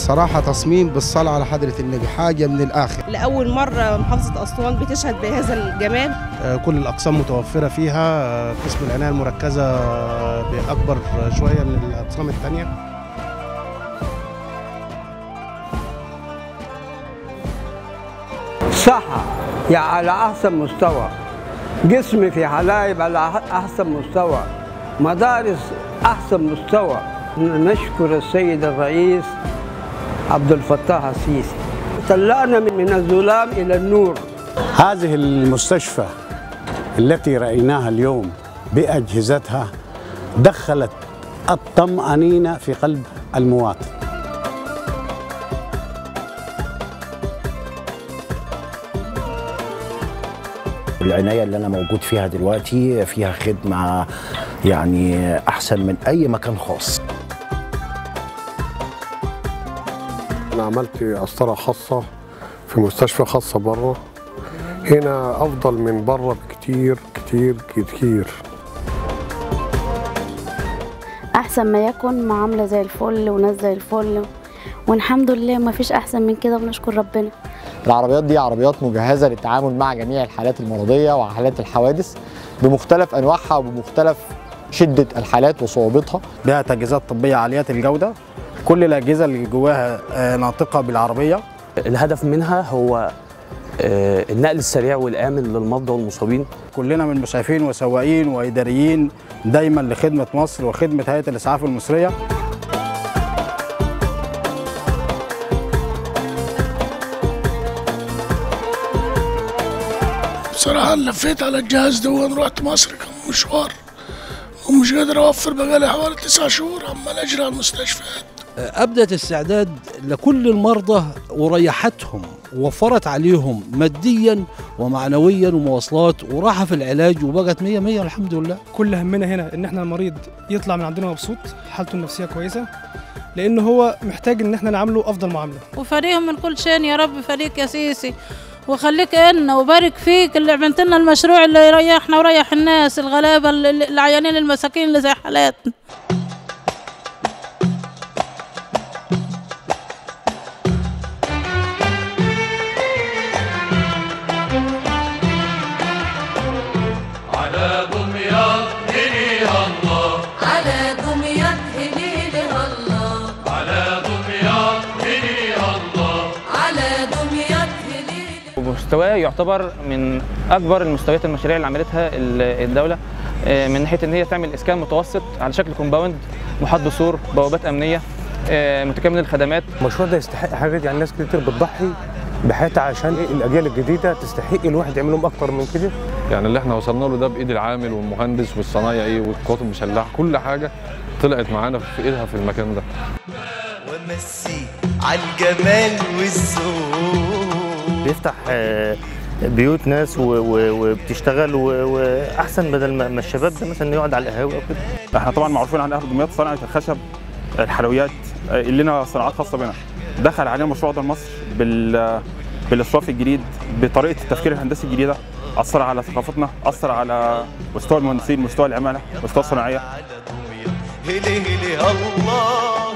بصراحة تصميم بالصلاة على حضرة النبي حاجة من الآخر لأول مرة محافظة أسوان بتشهد بهذا الجمال آه، كل الأقسام متوفرة فيها آه، قسم العناية المركزة آه، بأكبر شوية من الأقسام الثانية صحة يعني على أحسن مستوى جسمي في حلايب على أحسن مستوى مدارس أحسن مستوى نشكر السيد الرئيس عبد الفتاح السيسي طلعنا من الظلام إلى النور هذه المستشفى التي رأيناها اليوم بأجهزتها دخلت الطمأنينة في قلب المواطن العناية اللي أنا موجود فيها دلوقتي فيها خدمة يعني أحسن من أي مكان خاص أنا عملت قسطرة خاصة في مستشفى خاصة بره هنا أفضل من بره بكتير كتير كتير احسن ما يكون معامله زي الفل وناس زي الفل والحمد لله ما فيش احسن من كده ونشكر ربنا العربيات دي عربيات مجهزة للتعامل مع جميع الحالات المرضية وحالات الحوادث بمختلف أنواعها وبمختلف شدة الحالات وصعوبتها بها تجهيزات طبية عالية الجودة كل الأجهزة اللي جواها آه، ناطقة بالعربية الهدف منها هو آه، النقل السريع والآمن للمرضى والمصابين كلنا من مسعفين وسواقين وإداريين دايما لخدمة مصر وخدمة هيئة الإسعاف المصرية بصراحة لفيت على الجهاز ده ورحت مصر كان مشوار ومش قادر أوفر بقالي حوالي تسع شهور عمال أجري على المستشفيات أبدت استعداد لكل المرضى وريحتهم ووفرت عليهم ماديا ومعنويا ومواصلات وراحة في العلاج وبقت مية مية الحمد لله كل همنا هنا ان احنا المريض يطلع من عندنا مبسوط حالته النفسيه كويسه لان هو محتاج ان احنا نعامله افضل معامله وفريهم من كل شيء يا رب فريق يا سيسي وخليك إلنا وبارك فيك اللي عملت لنا المشروع اللي يريحنا ويريح الناس الغلابة اللي- العيانين المساكين اللي زي حالاتنا على دمياط هنيها الله على دمياط هليلها الله على دمياط هنيها الله على دمياط هليلها ومستواه يعتبر من اكبر المستويات المشاريع اللي عملتها ال- الدوله آه، من ناحيه ان هي تعمل اسكان متوسط على شكل كومباوند محاط بسور بوابات امنيه آه، متكامل الخدمات المشروع ده يستحق حاجات يعني ناس كتير بتضحي بحياتها عشان الاجيال الجديده تستحق الواحد يعمل لهم اكتر من كده يعني اللي احنا وصلنا له ده بايد العامل والمهندس والصنايعي والقوات المسلحه كل حاجه طلعت معانا في ايدها في المكان ده ومسي على الجمال والذوق بيفتح آه، بيوت ناس و- و- وبتشتغل و- واحسن بدل ما ما الشباب ده مثلا يقعد على القهاوي او كده احنا طبعا معروفين عن اهل دمياط صناعه الخشب الحلويات آه، اللي لنا صناعات خاصه بنا دخل علينا مشروع ده مصر بال بالاسراف الجديد بطريقه التفكير الهندسي الجديده اثر على ثقافتنا اثر على مستوى المهندسين مستوى العماله مستوى الصناعيه هلي هلي الله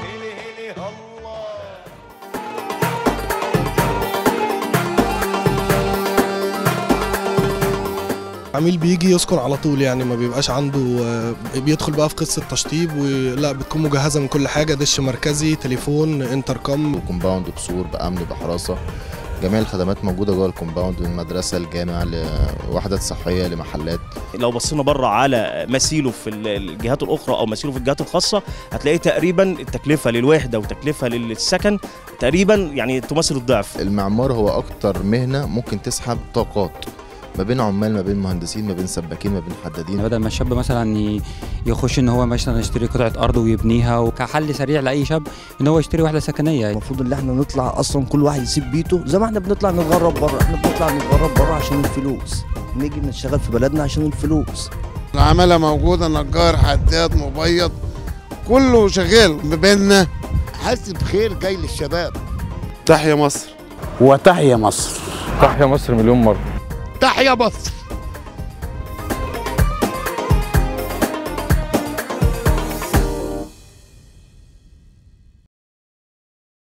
عميل بيجي يسكن على طول يعني ما بيبقاش عنده آه، بيدخل بقى في قصه تشطيب ولا بتكون مجهزه من كل حاجه دش مركزي تليفون انتركم كومباوند بسور بامن بحراسه جميع الخدمات موجوده جوه الكومباوند من مدرسه لجامع لوحدات صحيه لمحلات لو بصينا بره على مثيله في ال- الجهات الاخرى او مثيله في الجهات الخاصه هتلاقي تقريبا التكلفه للوحده وتكلفه للسكن تقريبا يعني تمثل الضعف المعمار هو اكتر مهنه ممكن تسحب طاقات ما بين عمال ما بين مهندسين ما بين سباكين ما بين حدادين بدل ما الشاب مثلا ي- يخش ان هو مثلا يشتري قطعه ارض ويبنيها وكحل سريع لاي شاب ان هو يشتري وحده سكنيه المفروض ان احنا نطلع اصلا كل واحد يسيب بيته زي ما احنا بنطلع نتغرب بره احنا بنطلع نتغرب بره عشان الفلوس نيجي نشتغل في بلدنا عشان الفلوس العمالة موجودة نجار حداد مبيض كله شغال بيننا حاسس بخير جاي للشباب تحيا مصر وتحيا مصر تحيا مصر مليون مره تحيا مصر